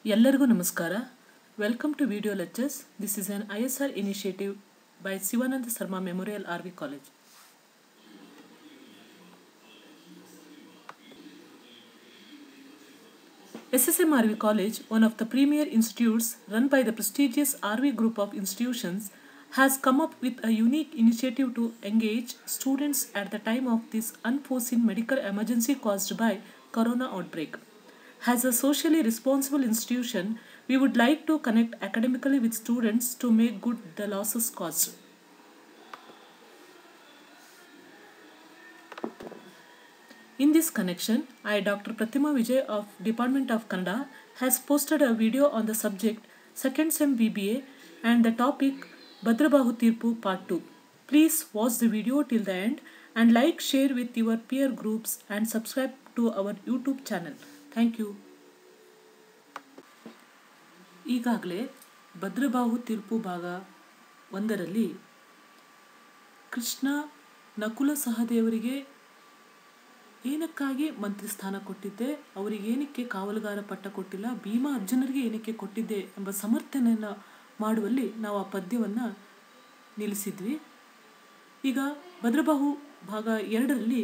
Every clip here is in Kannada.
ಎಲ್ಲರಿಗೂ ನಮಸ್ಕಾರ welcome to video lectures this is an I S R initiative by Shivananda Sharma memorial R V college SSMRV College, one of the premier institutes run by the prestigious RV group of institutions, has come up with a unique initiative to engage students at the time of this unforeseen medical emergency caused by corona outbreak. As a socially responsible institution, we would like to connect academically with students to make good the losses caused. In this connection, I, Dr. Pratima Vijay of Department of Kannada, has posted a video on the subject Second Sem BBA and the topic Bhadrabahu Tirpu Part 2. Please watch the video till the end and like, share with your peer groups and subscribe to our YouTube channel. Thank you. ಈಗಾಗಲೇ ಭದ್ರಬಾಹು ತೀರ್ಪು ಭಾಗ ಒಂದರಲ್ಲಿ ಕೃಷ್ಣ ನಕುಲ ಸಹದೇವರಿಗೆ ಏನಕ್ಕಾಗಿ ಮಂತ್ರಿ ಸ್ಥಾನ ಕೊಟ್ಟಿದ್ದೆ ಅವರಿಗೆ ಏನಕ್ಕೆ ಕಾವಲುಗಾರ ಪಟ್ಟ ಕೊಟ್ಟಿಲ್ಲ ಭೀಮಾ ಅರ್ಜುನರಿಗೆ ಏನಕ್ಕೆ ಕೊಟ್ಟಿದ್ದೆ ಎಂಬ ಸಮರ್ಥನೆಯನ್ನು ಮಾಡುವಲ್ಲಿ ನಾವು ಆ ಪದ್ಯವನ್ನು ನಿಲ್ಲಿಸಿದ್ವಿ ಈಗ ಭದ್ರಬಾಹು ಭಾಗ ಎರಡರಲ್ಲಿ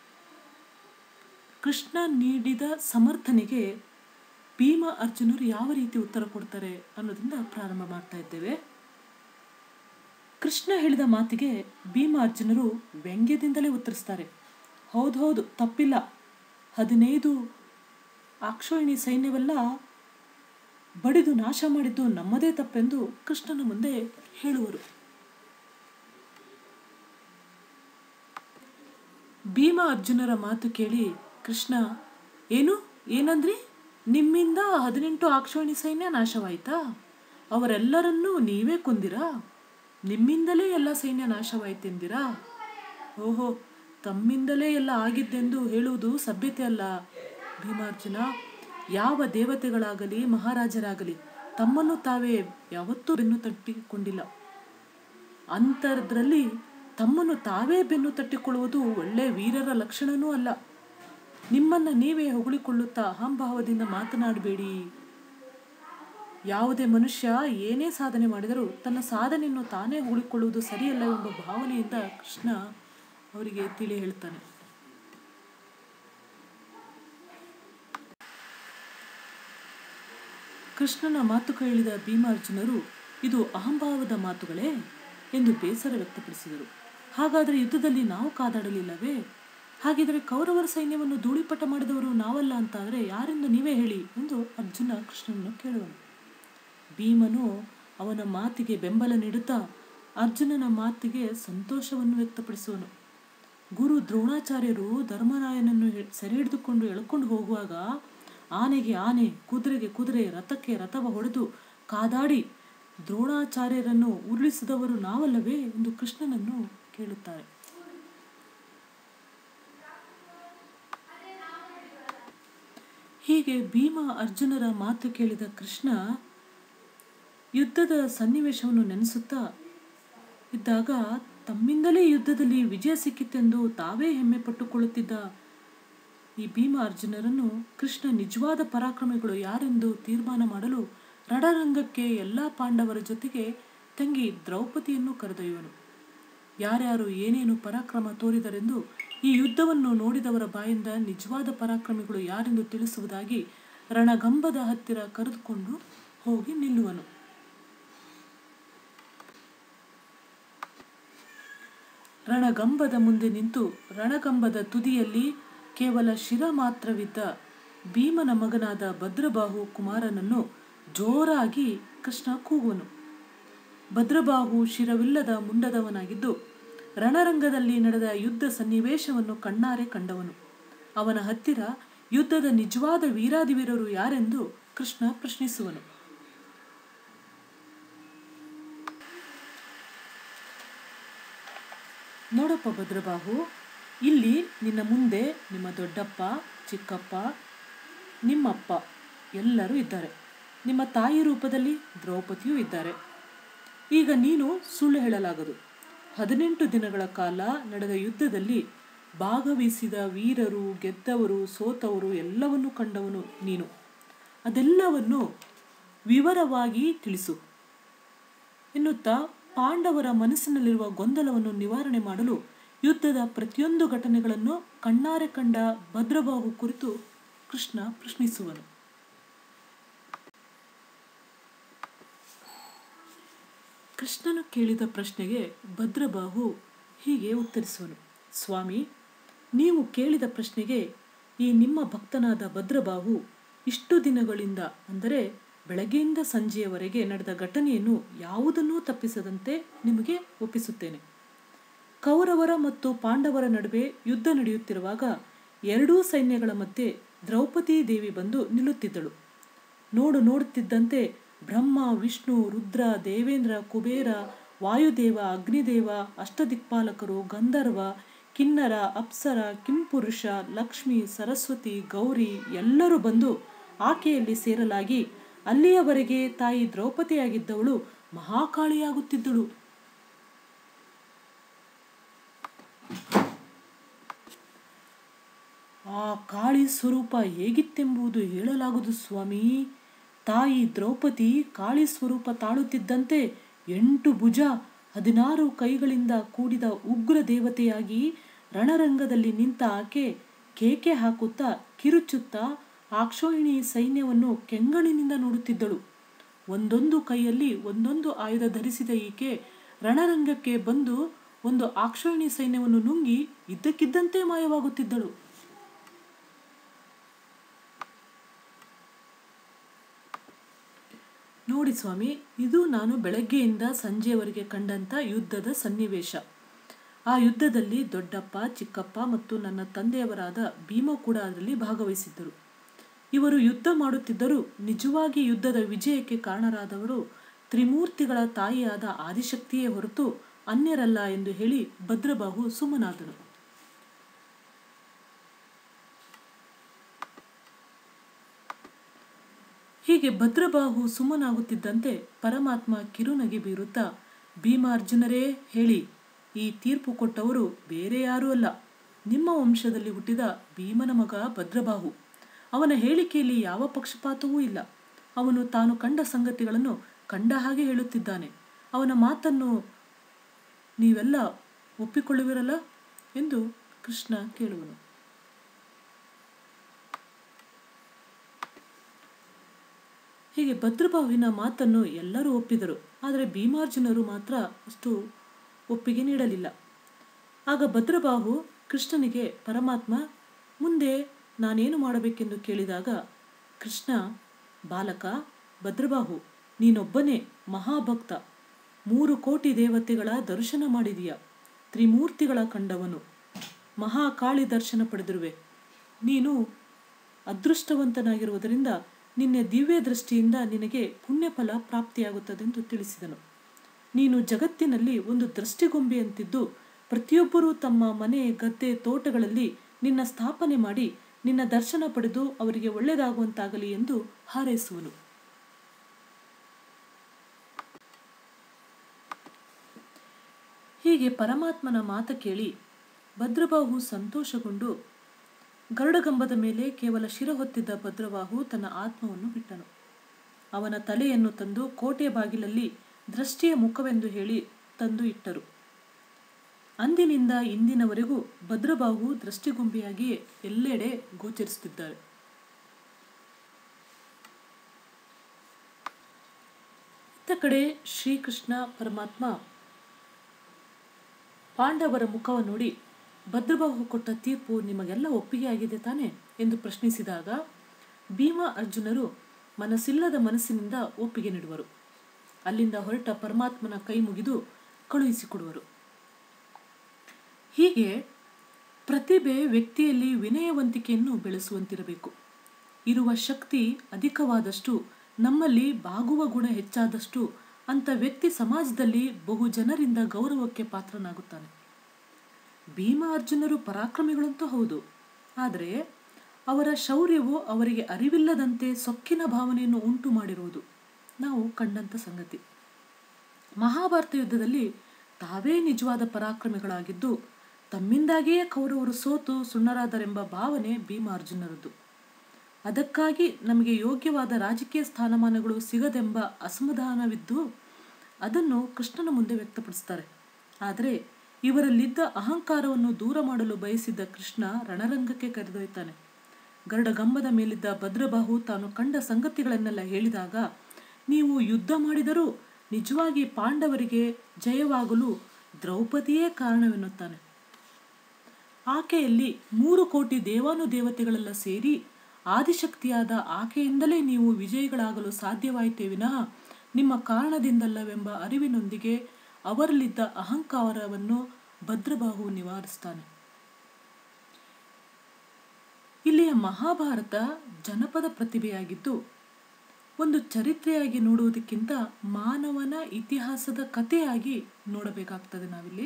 ಕೃಷ್ಣ ನೀಡಿದ ಸಮರ್ಥನೆಗೆ ಭೀಮ ಅರ್ಜುನರು ಯಾವ ರೀತಿ ಉತ್ತರ ಕೊಡ್ತಾರೆ ಅನ್ನೋದರಿಂದ ಪ್ರಾರಂಭ ಮಾಡ್ತಾ ಇದ್ದೇವೆ ಕೃಷ್ಣ ಹೇಳಿದ ಮಾತಿಗೆ ಭೀಮ ಅರ್ಜುನರು ವ್ಯಂಗ್ಯದಿಂದಲೇ ಉತ್ತರಿಸ್ತಾರೆ ಹೌದು ಹೌದು ತಪ್ಪಿಲ್ಲ ಹದಿನೈದು ಆಕ್ಷೋಹಿಣಿ ಸೈನ್ಯವೆಲ್ಲ ಬಡಿದು ನಾಶ ಮಾಡಿದ್ದು ನಮ್ಮದೇ ತಪ್ಪೆಂದು ಕೃಷ್ಣನ ಮುಂದೆ ಹೇಳುವರು ಭೀಮ ಅರ್ಜುನರ ಮಾತು ಕೇಳಿ ಕೃಷ್ಣ ಏನು ಏನಂದ್ರಿ ನಿಮ್ಮಿಂದ ಹದಿನೆಂಟು ಆಕ್ಷೋಣಿ ಸೈನ್ಯ ನಾಶವಾಯ್ತಾ ಅವರೆಲ್ಲರನ್ನೂ ನೀವೇ ಕೊಂದಿರಾ ನಿಮ್ಮಿಂದಲೇ ಎಲ್ಲ ಸೈನ್ಯ ನಾಶವಾಯ್ತೆಂದಿರಾ ಓಹೋ ತಮ್ಮಿಂದಲೇ ಎಲ್ಲ ಆಗಿದ್ದೆಂದು ಹೇಳುವುದು ಸಭ್ಯತೆ ಅಲ್ಲ ಭೀಮಾರ್ಜುನ ಯಾವ ದೇವತೆಗಳಾಗಲಿ ಮಹಾರಾಜರಾಗಲಿ ತಮ್ಮನ್ನು ತಾವೇ ಯಾವತ್ತೂ ಬೆನ್ನು ತಟ್ಟಿಕೊಂಡಿಲ್ಲ ಅಂಥದ್ರಲ್ಲಿ ತಮ್ಮನ್ನು ತಾವೇ ಬೆನ್ನು ತಟ್ಟಿಕೊಳ್ಳುವುದು ಒಳ್ಳೆ ವೀರರ ಲಕ್ಷಣನೂ ಅಲ್ಲ ನಿಮ್ಮನ್ನ ನೀವೇ ಹೊಗಳಿಕೊಳ್ಳುತ್ತಾ ಅಹಂಭಾವದಿಂದ ಮಾತನಾಡಬೇಡಿ ಯಾವುದೇ ಮನುಷ್ಯ ಏನೇ ಸಾಧನೆ ಮಾಡಿದರೂ ತನ್ನ ಸಾಧನೆಯನ್ನು ತಾನೇ ಹೊಗಳಿಕೊಳ್ಳುವುದು ಸರಿಯಲ್ಲ ಎಂಬ ಭಾವನೆಯಿಂದ ಕೃಷ್ಣ ಅವರಿಗೆ ತಿಳಿ ಹೇಳ್ತಾನೆ ಕೃಷ್ಣನ ಮಾತು ಕೇಳಿದ ಭೀಮಾರ್ಜುನರು ಇದು ಅಹಂಭಾವದ ಮಾತುಗಳೇ ಎಂದು ಬೇಸರ ವ್ಯಕ್ತಪಡಿಸಿದರು ಹಾಗಾದರೆ ಯುದ್ಧದಲ್ಲಿ ನಾವು ಕಾದಾಡಲಿಲ್ಲವೇ ಹಾಗಿದ್ರೆ ಕೌರವರ ಸೈನ್ಯವನ್ನು ಧೂಳಿಪಟ ಮಾಡಿದವರು ನಾವಲ್ಲ ಅಂತಾದರೆ ಯಾರೆಂದು ನೀವೇ ಹೇಳಿ ಎಂದು ಅರ್ಜುನ ಕೃಷ್ಣನನ್ನು ಕೇಳುವನು ಭೀಮನು ಅವನ ಮಾತಿಗೆ ಬೆಂಬಲ ನೀಡುತ್ತಾ ಅರ್ಜುನನ ಮಾತಿಗೆ ಸಂತೋಷವನ್ನು ವ್ಯಕ್ತಪಡಿಸುವನು ಗುರು ದ್ರೋಣಾಚಾರ್ಯರು ಧರ್ಮರಾಯನನ್ನು ಸೆರೆ ಹಿಡಿದುಕೊಂಡು ಎಳ್ಕೊಂಡು ಹೋಗುವಾಗ ಆನೆಗೆ ಆನೆ ಕುದುರೆಗೆ ಕುದುರೆ ರಥಕ್ಕೆ ರಥವ ಹೊಡೆದು ಕಾದಾಡಿ ದ್ರೋಣಾಚಾರ್ಯರನ್ನು ಉರುಳಿಸಿದವರು ನಾವಲ್ಲವೇ ಎಂದು ಕೃಷ್ಣನನ್ನು ಕೇಳುತ್ತಾರೆ ಹೀಗೆ ಭೀಮ ಅರ್ಜುನರ ಮಾತು ಕೇಳಿದ ಕೃಷ್ಣ ಯುದ್ಧದ ಸನ್ನಿವೇಶವನ್ನು ನೆನೆಸುತ್ತಾ ಇದ್ದಾಗ ತಮ್ಮಿಂದಲೇ ಯುದ್ಧದಲ್ಲಿ ವಿಜಯ ಸಿಕ್ಕಿತೆಂದು ತಾವೇ ಹೆಮ್ಮೆ ಪಟ್ಟುಕೊಳ್ಳುತ್ತಿದ್ದ ಈ ಭೀಮ ಅರ್ಜುನರನ್ನು ಕೃಷ್ಣ ನಿಜವಾದ ಪರಾಕ್ರಮಿಗಳು ಯಾರೆಂದು ತೀರ್ಮಾನ ಮಾಡಲು ರಣರಂಗಕ್ಕೆ ಎಲ್ಲ ಪಾಂಡವರ ಜೊತೆಗೆ ತಂಗಿ ದ್ರೌಪದಿಯನ್ನು ಕರೆದೊಯ್ಯುವನು ಯಾರ್ಯಾರು ಏನೇನು ಪರಾಕ್ರಮ ತೋರಿದರೆಂದು ಈ ಯುದ್ಧವನ್ನು ನೋಡಿದವರ ಬಾಯಿಂದ ನಿಜವಾದ ಪರಾಕ್ರಮಿಗಳು ಯಾರೆಂದು ತಿಳಿಸುವುದಾಗಿ ರಣಗಂಬದ ಹತ್ತಿರ ಕರೆದುಕೊಂಡು ಹೋಗಿ ನಿಲ್ಲುವನು ರಣಗಂಬದ ಮುಂದೆ ನಿಂತು ರಣಗಂಬದ ತುದಿಯಲ್ಲಿ ಕೇವಲ ಶಿರ ಮಾತ್ರವಿದ್ದ ಭೀಮನ ಮಗನಾದ ಭದ್ರಬಾಹು ಕುಮಾರನನ್ನು ಜೋರಾಗಿ ಕೃಷ್ಣ ಕೂಗುವನು ಭದ್ರಬಾಹು ಶಿರವಿಲ್ಲದ ಮುಂಡದವನಾಗಿದ್ದು ರಣರಂಗದಲ್ಲಿ ನಡೆದ ಯುದ್ಧ ಸನ್ನಿವೇಶವನ್ನು ಕಣ್ಣಾರೆ ಕಂಡವನು ಅವನ ಹತ್ತಿರ ಯುದ್ಧದ ನಿಜವಾದ ವೀರಾದಿವೀರರು ಯಾರೆಂದು ಕೃಷ್ಣ ಪ್ರಶ್ನಿಸುವನು ನೋಡಪ್ಪ ಭದ್ರಬಾಹು ಇಲ್ಲಿ ನಿನ್ನ ಮುಂದೆ ನಿಮ್ಮ ದೊಡ್ಡಪ್ಪ ಚಿಕ್ಕಪ್ಪ ನಿಮ್ಮಪ್ಪ ಎಲ್ಲರೂ ಇದ್ದಾರೆ ನಿಮ್ಮ ತಾಯಿ ರೂಪದಲ್ಲಿ ದ್ರೌಪದಿಯೂ ಇದ್ದಾರೆ ಈಗ ನೀನು ಸುಳ್ಳು ಹೇಳಲಾಗದು ಹದಿನೆಂಟು ದಿನಗಳ ಕಾಲ ನಡೆದ ಯುದ್ಧದಲ್ಲಿ ಭಾಗವಹಿಸಿದ ವೀರರು ಗೆದ್ದವರು ಸೋತವರು ಎಲ್ಲವನ್ನೂ ಕಂಡವನು ನೀನು ಅದೆಲ್ಲವನ್ನು ವಿವರವಾಗಿ ತಿಳಿಸು ಎನ್ನುತ್ತಾ ಪಾಂಡವರ ಮನಸ್ಸಿನಲ್ಲಿರುವ ಗೊಂದಲವನ್ನು ನಿವಾರಣೆ ಮಾಡಲು ಯುದ್ಧದ ಪ್ರತಿಯೊಂದು ಘಟನೆಗಳನ್ನು ಕಣ್ಣಾರೆ ಕಂಡ ಭದ್ರಬಾಹು ಕುರಿತು ಕೃಷ್ಣ ಪ್ರಶ್ನಿಸುವನು ಕೃಷ್ಣನು ಕೇಳಿದ ಪ್ರಶ್ನೆಗೆ ಭದ್ರಬಾಹು ಹೀಗೆ ಉತ್ತರಿಸುವನು ಸ್ವಾಮಿ ನೀವು ಕೇಳಿದ ಪ್ರಶ್ನೆಗೆ ಈ ನಿಮ್ಮ ಭಕ್ತನಾದ ಭದ್ರಬಾಹು ಇಷ್ಟು ದಿನಗಳಿಂದ ಅಂದರೆ ಬೆಳಗ್ಗೆಯಿಂದ ಸಂಜೆಯವರೆಗೆ ನಡೆದ ಘಟನೆಯನ್ನು ಯಾವುದನ್ನೂ ತಪ್ಪಿಸದಂತೆ ನಿಮಗೆ ಒಪ್ಪಿಸುತ್ತೇನೆ ಕೌರವರ ಮತ್ತು ಪಾಂಡವರ ನಡುವೆ ಯುದ್ಧ ನಡೆಯುತ್ತಿರುವಾಗ ಎರಡೂ ಸೈನ್ಯಗಳ ಮಧ್ಯೆ ದ್ರೌಪದಿ ದೇವಿ ಬಂದು ನಿಲ್ಲುತ್ತಿದ್ದಳು ನೋಡು ನೋಡುತ್ತಿದ್ದಂತೆ ಬ್ರಹ್ಮ ವಿಷ್ಣು ರುದ್ರ ದೇವೇಂದ್ರ ಕುಬೇರ ವಾಯುದೇವ ಅಗ್ನಿದೇವ ಅಷ್ಟದಿಕ್ಪಾಲಕರು ಗಂಧರ್ವ ಕಿನ್ನರ ಅಪ್ಸರ ಕಿಂಪುರುಷ ಲಕ್ಷ್ಮಿ ಸರಸ್ವತಿ ಗೌರಿ ಎಲ್ಲರೂ ಬಂದು ಆಕೆಯಲ್ಲಿ ಸೇರಲಾಗಿ ಅಲ್ಲಿಯವರೆಗೆ ತಾಯಿ ದ್ರೌಪದಿಯಾಗಿದ್ದವಳು ಮಹಾಕಾಳಿಯಾಗುತ್ತಿದ್ದಳು ಆ ಕಾಳಿ ಸ್ವರೂಪ ಹೇಗಿತ್ತೆಂಬುದು ಹೇಳಲಾಗದು ಸ್ವಾಮಿ ತಾಯಿ ದ್ರೌಪದಿ ಕಾಳಿ ಸ್ವರೂಪ ತಾಳುತ್ತಿದ್ದಂತೆ ಎಂಟು ಭುಜ ಹದಿನಾರು ಕೈಗಳಿಂದ ಕೂಡಿದ ಉಗ್ರ ದೇವತೆಯಾಗಿ ರಣರಂಗದಲ್ಲಿ ನಿಂತ ಆಕೆ ಕೇಕೆ ಹಾಕುತ್ತಾ ಕಿರುಚುತ್ತಾ ಆಕ್ಷೋಹಿಣಿ ಸೈನ್ಯವನ್ನು ಕೆಂಗಣಿನಿಂದ ನೋಡುತ್ತಿದ್ದಳು ಒಂದೊಂದು ಕೈಯಲ್ಲಿ ಒಂದೊಂದು ಆಯುಧ ಧರಿಸಿದ ಈಕೆ ರಣರಂಗಕ್ಕೆ ಬಂದು ಒಂದು ಆಕ್ಷೋಹಿಣಿ ಸೈನ್ಯವನ್ನು ನುಂಗಿ ಇದ್ದಕ್ಕಿದ್ದಂತೆ ಮಾಯವಾಗುತ್ತಿದ್ದಳು ನೋಡಿ ಸ್ವಾಮಿ ಇದು ನಾನು ಬೆಳಗ್ಗೆಯಿಂದ ಸಂಜೆಯವರೆಗೆ ಕಂಡಂತ ಯುದ್ಧದ ಸನ್ನಿವೇಶ ಆ ಯುದ್ಧದಲ್ಲಿ ದೊಡ್ಡಪ್ಪ ಚಿಕ್ಕಪ್ಪ ಮತ್ತು ನನ್ನ ತಂದೆಯವರಾದ ಭೀಮ ಕೂಡ ಅದರಲ್ಲಿ ಭಾಗವಹಿಸಿದ್ದರು ಇವರು ಯುದ್ಧ ಮಾಡುತ್ತಿದ್ದರೂ ನಿಜವಾಗಿ ಯುದ್ಧದ ವಿಜಯಕ್ಕೆ ಕಾರಣರಾದವರು ತ್ರಿಮೂರ್ತಿಗಳ ತಾಯಿಯಾದ ಆದಿಶಕ್ತಿಯೇ ಹೊರತು ಅನ್ಯರಲ್ಲ ಎಂದು ಹೇಳಿ ಭದ್ರಬಾಹು ಸುಮ್ಮನಾದನು ಹೀಗೆ ಭದ್ರಬಾಹು ಸುಮ್ಮನಾಗುತ್ತಿದ್ದಂತೆ ಪರಮಾತ್ಮ ಕಿರುನಗೆ ಬೀರುತ್ತಾ ಭೀಮಾರ್ಜುನರೇ ಹೇಳಿ ಈ ತೀರ್ಪು ಕೊಟ್ಟವರು ಬೇರೆ ಯಾರೂ ಅಲ್ಲ ನಿಮ್ಮ ವಂಶದಲ್ಲಿ ಹುಟ್ಟಿದ ಭೀಮನ ಮಗ ಭದ್ರಬಾಹು ಅವನ ಹೇಳಿಕೆಯಲ್ಲಿ ಯಾವ ಪಕ್ಷಪಾತವೂ ಇಲ್ಲ ಅವನು ತಾನು ಕಂಡ ಸಂಗತಿಗಳನ್ನು ಕಂಡ ಹಾಗೆ ಹೇಳುತ್ತಿದ್ದಾನೆ ಅವನ ಮಾತನ್ನು ನೀವೆಲ್ಲ ಒಪ್ಪಿಕೊಳ್ಳುವಿರಲ್ಲ ಎಂದು ಕೃಷ್ಣ ಕೇಳುವನು ಹೀಗೆ ಭದ್ರಬಾಹುವಿನ ಮಾತನ್ನು ಎಲ್ಲರೂ ಒಪ್ಪಿದರು ಆದರೆ ಭೀಮಾರ್ಜುನರು ಮಾತ್ರ ಅಷ್ಟು ಒಪ್ಪಿಗೆ ನೀಡಲಿಲ್ಲ ಆಗ ಭದ್ರಬಾಹು ಕೃಷ್ಣನಿಗೆ ಪರಮಾತ್ಮ ಮುಂದೆ ನಾನೇನು ಮಾಡಬೇಕೆಂದು ಕೇಳಿದಾಗ ಕೃಷ್ಣ ಬಾಲಕ ಭದ್ರಬಾಹು ನೀನೊಬ್ಬನೇ ಮಹಾಭಕ್ತ ಮೂರು ಕೋಟಿ ದೇವತೆಗಳ ದರ್ಶನ ಮಾಡಿದೀಯ ತ್ರಿಮೂರ್ತಿಗಳ ಕಂಡವನು ಮಹಾಕಾಳಿ ದರ್ಶನ ಪಡೆದಿರುವೆ ನೀನು ಅದೃಷ್ಟವಂತನಾಗಿರುವುದರಿಂದ ನಿನ್ನ ದಿವ್ಯ ದೃಷ್ಟಿಯಿಂದ ನಿನಗೆ ಪುಣ್ಯಫಲ ಪ್ರಾಪ್ತಿಯಾಗುತ್ತದೆಂದು ತಿಳಿಸಿದನು ನೀನು ಜಗತ್ತಿನಲ್ಲಿ ಒಂದು ದೃಷ್ಟಿಗೊಂಬೆಯಂತಿದ್ದು ಪ್ರತಿಯೊಬ್ಬರೂ ತಮ್ಮ ಮನೆ ಗದ್ದೆ ತೋಟಗಳಲ್ಲಿ ನಿನ್ನ ಸ್ಥಾಪನೆ ಮಾಡಿ ನಿನ್ನ ದರ್ಶನ ಪಡೆದು ಅವರಿಗೆ ಒಳ್ಳೆಯದಾಗುವಂತಾಗಲಿ ಎಂದು ಹಾರೈಸುವನು ಹೀಗೆ ಪರಮಾತ್ಮನ ಮಾತ ಕೇಳಿ ಭದ್ರಬಾಹು ಸಂತೋಷಗೊಂಡು ಗರುಡಗಂಬದ ಮೇಲೆ ಕೇವಲ ಶಿರ ಹೊತ್ತಿದ್ದ ಭದ್ರಬಾಹು ತನ್ನ ಆತ್ಮವನ್ನು ಬಿಟ್ಟನು ಅವನ ತಲೆಯನ್ನು ತಂದು ಕೋಟೆಯ ಬಾಗಿಲಲ್ಲಿ ದೃಷ್ಟಿಯ ಮುಖವೆಂದು ಹೇಳಿ ತಂದು ಇಟ್ಟರು ಅಂದಿನಿಂದ ಇಂದಿನವರೆಗೂ ಭದ್ರಬಾಹು ದೃಷ್ಟಿಗೊಂಬೆಯಾಗಿ ಎಲ್ಲೆಡೆ ಗೋಚರಿಸುತ್ತಿದ್ದಾರೆ ಇತ್ತ ಕಡೆ ಶ್ರೀಕೃಷ್ಣ ಪರಮಾತ್ಮ ಪಾಂಡವರ ಮುಖವನ್ನು ನೋಡಿ ಭದ್ರಬಾಹು ಕೊಟ್ಟ ತೀರ್ಪು ನಿಮಗೆಲ್ಲ ಒಪ್ಪಿಗೆ ಆಗಿದೆ ತಾನೆ ಎಂದು ಪ್ರಶ್ನಿಸಿದಾಗ ಭೀಮ ಅರ್ಜುನರು ಮನಸ್ಸಿಲ್ಲದ ಮನಸ್ಸಿನಿಂದ ಒಪ್ಪಿಗೆ ನೀಡುವರು ಅಲ್ಲಿಂದ ಹೊರಟ ಪರಮಾತ್ಮನ ಕೈ ಮುಗಿದು ಕಳುಹಿಸಿಕೊಡುವರು ಹೀಗೆ ಪ್ರತಿಭೆ ವ್ಯಕ್ತಿಯಲ್ಲಿ ವಿನಯವಂತಿಕೆಯನ್ನು ಬೆಳೆಸುವಂತಿರಬೇಕು ಇರುವ ಶಕ್ತಿ ಅಧಿಕವಾದಷ್ಟು ನಮ್ಮಲ್ಲಿ ಬಾಗುವ ಗುಣ ಹೆಚ್ಚಾದಷ್ಟು ಅಂತ ವ್ಯಕ್ತಿ ಸಮಾಜದಲ್ಲಿ ಬಹು ಜನರಿಂದ ಗೌರವಕ್ಕೆ ಪಾತ್ರನಾಗುತ್ತಾನೆ ಭೀಮ ಅರ್ಜುನರು ಪರಾಕ್ರಮಿಗಳಂತೂ ಹೌದು ಆದರೆ ಅವರ ಶೌರ್ಯವು ಅವರಿಗೆ ಅರಿವಿಲ್ಲದಂತೆ ಸೊಕ್ಕಿನ ಭಾವನೆಯನ್ನು ಉಂಟು ಮಾಡಿರುವುದು ನಾವು ಕಂಡಂಥ ಸಂಗತಿ ಮಹಾಭಾರತ ಯುದ್ಧದಲ್ಲಿ ತಾವೇ ನಿಜವಾದ ಪರಾಕ್ರಮಿಗಳಾಗಿದ್ದು ತಮ್ಮಿಂದಾಗಿಯೇ ಕೌರವರು ಸೋತು ಸುಣ್ಣರಾದರೆಂಬ ಭಾವನೆ ಭೀಮ ಅರ್ಜುನರದ್ದು ಅದಕ್ಕಾಗಿ ನಮಗೆ ಯೋಗ್ಯವಾದ ರಾಜಕೀಯ ಸ್ಥಾನಮಾನಗಳು ಸಿಗದೆಂಬ ಅಸಮಾಧಾನವಿದ್ದು ಅದನ್ನು ಕೃಷ್ಣನ ಮುಂದೆ ವ್ಯಕ್ತಪಡಿಸ್ತಾರೆ ಆದರೆ ಇವರಲ್ಲಿದ್ದ ಅಹಂಕಾರವನ್ನು ದೂರ ಮಾಡಲು ಬಯಸಿದ್ದ ಕೃಷ್ಣ ರಣರಂಗಕ್ಕೆ ಕರೆದೊಯ್ತಾನೆ ಗರುಡಗಂಬದ ಮೇಲಿದ್ದ ಭದ್ರಬಾಹು ತಾನು ಕಂಡ ಸಂಗತಿಗಳನ್ನೆಲ್ಲ ಹೇಳಿದಾಗ ನೀವು ಯುದ್ಧ ಮಾಡಿದರೂ ನಿಜವಾಗಿ ಪಾಂಡವರಿಗೆ ಜಯವಾಗಲು ದ್ರೌಪದಿಯೇ ಕಾರಣವೆನ್ನುತ್ತಾನೆ ಆಕೆಯಲ್ಲಿ ಮೂರು ಕೋಟಿ ದೇವಾನುದೇವತೆಗಳೆಲ್ಲ ಸೇರಿ ಆದಿಶಕ್ತಿಯಾದ ಆಕೆಯಿಂದಲೇ ನೀವು ವಿಜಯಿಗಳಾಗಲು ಸಾಧ್ಯವಾಯಿತೇ ವಿನಃ ನಿಮ್ಮ ಕಾರಣದಿಂದಲ್ಲವೆಂಬ ಅರಿವಿನೊಂದಿಗೆ ಅವರಲ್ಲಿದ್ದ ಅಹಂಕಾರವನ್ನು ಭದ್ರಬಾಹು ನಿವಾರಿಸ್ತಾನೆ ಇಲ್ಲಿಯ ಮಹಾಭಾರತ ಜನಪದ ಪ್ರತಿಭೆಯಾಗಿದ್ದು ಒಂದು ಚರಿತ್ರೆಯಾಗಿ ನೋಡುವುದಕ್ಕಿಂತ ಮಾನವನ ಇತಿಹಾಸದ ಕಥೆಯಾಗಿ ನೋಡಬೇಕಾಗ್ತದೆ ನಾವಿಲ್ಲಿ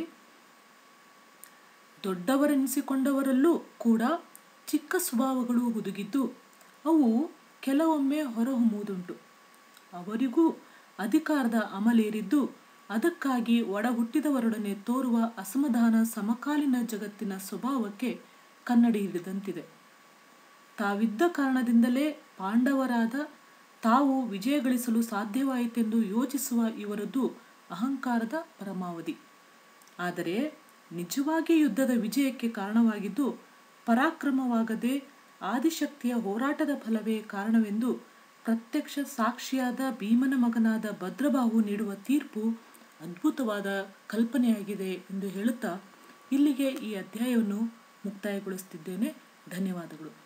ದೊಡ್ಡವರೆನಿಸಿಕೊಂಡವರಲ್ಲೂ ಕೂಡ ಚಿಕ್ಕ ಸ್ವಭಾವಗಳು ಹುದುಗಿದ್ದು ಅವು ಕೆಲವೊಮ್ಮೆ ಹೊರಹೊಮ್ಮುವುದುಂಟು ಅವರಿಗೂ ಅಧಿಕಾರದ ಅಮಲೇರಿದ್ದು ಅದಕ್ಕಾಗಿ ಒಡ ಹುಟ್ಟಿದವರೊಡನೆ ತೋರುವ ಅಸಮಾಧಾನ ಸಮಕಾಲೀನ ಜಗತ್ತಿನ ಸ್ವಭಾವಕ್ಕೆ ಕನ್ನಡಿ ಹಿಡಿದಂತಿದೆ ತಾವಿದ್ದ ಕಾರಣದಿಂದಲೇ ಪಾಂಡವರಾದ ತಾವು ವಿಜಯ ಗಳಿಸಲು ಸಾಧ್ಯವಾಯಿತೆಂದು ಯೋಚಿಸುವ ಇವರದ್ದು ಅಹಂಕಾರದ ಪರಮಾವಧಿ ಆದರೆ ನಿಜವಾಗಿ ಯುದ್ಧದ ವಿಜಯಕ್ಕೆ ಕಾರಣವಾಗಿದ್ದು ಪರಾಕ್ರಮವಾಗದೆ ಆದಿಶಕ್ತಿಯ ಹೋರಾಟದ ಫಲವೇ ಕಾರಣವೆಂದು ಪ್ರತ್ಯಕ್ಷ ಸಾಕ್ಷಿಯಾದ ಭೀಮನ ಮಗನಾದ ಭದ್ರಬಾಹು ನೀಡುವ ತೀರ್ಪು ಅದ್ಭುತವಾದ ಕಲ್ಪನೆಯಾಗಿದೆ ಎಂದು ಹೇಳುತ್ತಾ ಇಲ್ಲಿಗೆ ಈ ಅಧ್ಯಾಯವನ್ನು ಮುಕ್ತಾಯಗೊಳಿಸುತ್ತಿದ್ದೇನೆ ಧನ್ಯವಾದಗಳು